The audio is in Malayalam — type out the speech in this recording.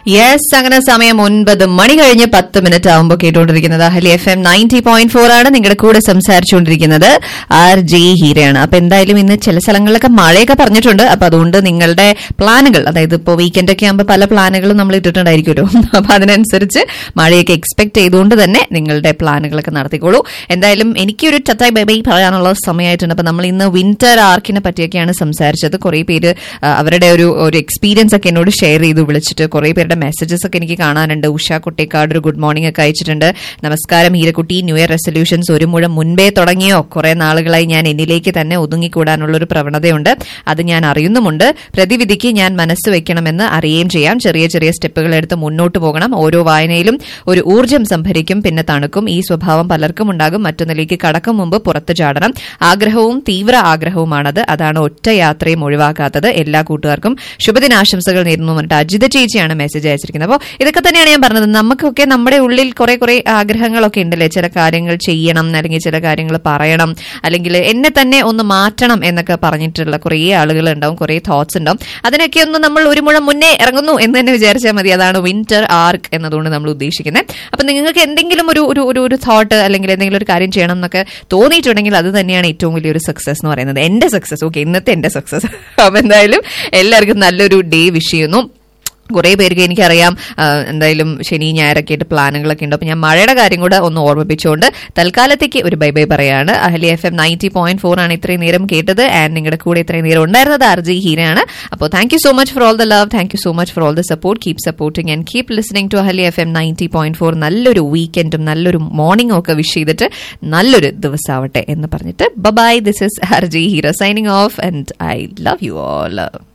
യെസ് അങ്ങനെ സമയം ഒൻപത് മണി കഴിഞ്ഞ് പത്ത് മിനിറ്റ് ആകുമ്പോൾ കേട്ടുകൊണ്ടിരിക്കുന്നത് Ahalia F M ninety point four ആണ് നിങ്ങളുടെ കൂടെ സംസാരിച്ചുകൊണ്ടിരിക്കുന്നത് ആർ ജെ ഹീരയാണ് അപ്പൊ എന്തായാലും ഇന്ന് ചില സ്ഥലങ്ങളിലൊക്കെ മഴയൊക്കെ പറഞ്ഞിട്ടുണ്ട് അപ്പൊ അതുകൊണ്ട് നിങ്ങളുടെ പ്ലാനുകൾ അതായത് ഇപ്പോൾ വീക്കെൻഡ് ഒക്കെ ആകുമ്പോൾ പല പ്ലാനുകളും നമ്മൾ ഇട്ടിട്ടുണ്ടായിരിക്കുമല്ലോ അപ്പൊ അതിനനുസരിച്ച് മഴയൊക്കെ എക്സ്പെക്ട് ചെയ്തുകൊണ്ട് തന്നെ നിങ്ങളുടെ പ്ലാനുകളൊക്കെ നടത്തിക്കോളൂ എന്തായാലും എനിക്കൊരു ചത്തായി ബൈ ബൈ പറയാനുള്ള സമയമായിട്ടുണ്ട് അപ്പൊ നമ്മൾ ഇന്ന് വിന്റർ ആർക്കിനെ പറ്റിയൊക്കെയാണ് സംസാരിച്ചത് കുറെ പേര് ആ, അവരുടെ ഒരു ഒരു എക്സ്പീരിയൻസ് ഒക്കെ എന്നോട് ഷെയർ ചെയ്തു വിളിച്ചിട്ട് കുറെ പേരുടെ മെസ്സേജസ് ഒക്കെ എനിക്ക് കാണാനുണ്ട് ഉഷ കുട്ടിക്കാട് ഒരു ഗുഡ് മോർണിംഗ് ഒക്കെ അയച്ചിട്ടുണ്ട് നമസ്കാരം ഹീരക്കുട്ടി ന്യൂ ഇയർ റെസൊല്യൂഷൻസ് ഒരു മുഴം മുൻപേ തുടങ്ങിയോ കുറെ നാളുകളായി ഞാൻ എന്നിലേക്ക് തന്നെ ഒതുങ്ങിക്കൂടാനുള്ള ഒരു പ്രവണതയുണ്ട് അത് ഞാൻ അറിയുന്നുമുണ്ട് പ്രതിവിധിക്ക് ഞാൻ മനസ്സ് വെക്കണമെന്ന് അറിയുകയും ചെയ്യാം ചെറിയ ചെറിയ സ്റ്റെപ്പുകൾ എടുത്ത് മുന്നോട്ട് പോകണം ഓരോ വായനയിലും ഒരു ഊർജ്ജം സംഭരിക്കും പിന്നെ തണുക്കും ഈ സ്വഭാവം പലർക്കും ഉണ്ടാകും മറ്റൊന്നിലേക്ക് കടക്കും മുമ്പ് പുറത്തു ചാടണം ആഗ്രഹവും തീവ്ര ആഗ്രഹവുമാണത് അതാണ് ഒറ്റ യാത്രയും ഒഴിവാക്കാത്തത് എല്ലാ കൂട്ടുകാർക്കും ശുഭദിനാശംസകൾ നേരുന്നു പറഞ്ഞിട്ട് അജിത ചേച്ചിയാണ് മെസ്സേജ് അയച്ചിരിക്കുന്നത് അപ്പോൾ ഇതൊക്കെ തന്നെയാണ് ഞാൻ പറഞ്ഞത് നമുക്കൊക്കെ നമ്മുടെ ഉള്ളിൽ കുറെ കുറെ ആഗ്രഹങ്ങളൊക്കെ ഉണ്ടല്ലേ ചില കാര്യങ്ങൾ ചെയ്യണം അല്ലെങ്കിൽ ചില കാര്യങ്ങൾ പറയണം അല്ലെങ്കിൽ എന്നെ തന്നെ ഒന്ന് മാറ്റണം എന്നൊക്കെ പറഞ്ഞിട്ടുള്ള കുറേ ആളുകൾ ഉണ്ടാവും കുറേ തോട്ട്സ് ഉണ്ടാവും അതിനൊക്കെ ഒന്ന് നമ്മൾ ഒരു മുഴം മുന്നേ ഇറങ്ങുന്നു എന്ന് തന്നെ വിചാരിച്ചാൽ മതി അതാണ് വിന്റർ ആർക്ക് എന്നതുകൊണ്ട് നമ്മൾ ഉദ്ദേശിക്കുന്നത് അപ്പൊ നിങ്ങൾക്ക് എന്തെങ്കിലും ഒരു ഒരു ഒരു ഒരു തോട്ട് അല്ലെങ്കിൽ എന്തെങ്കിലും ഒരു കാര്യം ചെയ്യണം എന്നൊക്കെ തോന്നിയിട്ടുണ്ടെങ്കിൽ അത് തന്നെയാണ് ഏറ്റവും വലിയൊരു സക്സസ് എന്ന് പറയുന്നത് എന്റെ സക്സസ് ഓക്കെ ഇന്നത്തെ എന്റെ സക്സസ് അപ്പൊ എന്തായാലും എല്ലാവർക്കും നല്ലൊരു ഡേ വിഷ് ചെയ്യുന്നു കുറേ പേർക്ക് എനിക്കറിയാം ആ, എന്തായാലും ശനി ഞായറൊക്കെ ആയിട്ട് പ്ലാനുകളൊക്കെ ഉണ്ട് അപ്പൊ ഞാൻ മഴയുടെ കാര്യം കൂടെ ഒന്ന് ഓർമ്മിപ്പിച്ചുകൊണ്ട് തൽക്കാലത്തേക്ക് ഒരു ബൈ ബൈ പറയാണ് Ahalia F M ninety point four ആണ് ഇത്രയും നേരം കേട്ടത് ആൻഡ് നിങ്ങളുടെ കൂടെ ഇത്രയും നേരം ഉണ്ടായിരുന്നത് അർജി ഹീരയാണ് അപ്പോൾ thank you so much for all the love thank you so much for all the support keep supporting and keep listening to Ahalia F M ninety point four നല്ലൊരു വീക്കെൻഡും നല്ലൊരു മോർണിംഗും ഒക്കെ വിഷ് ചെയ്തിട്ട് നല്ലൊരു ദിവസമാവട്ടെ എന്ന് പറഞ്ഞിട്ട് bye this is R J Heera signing off and I love you all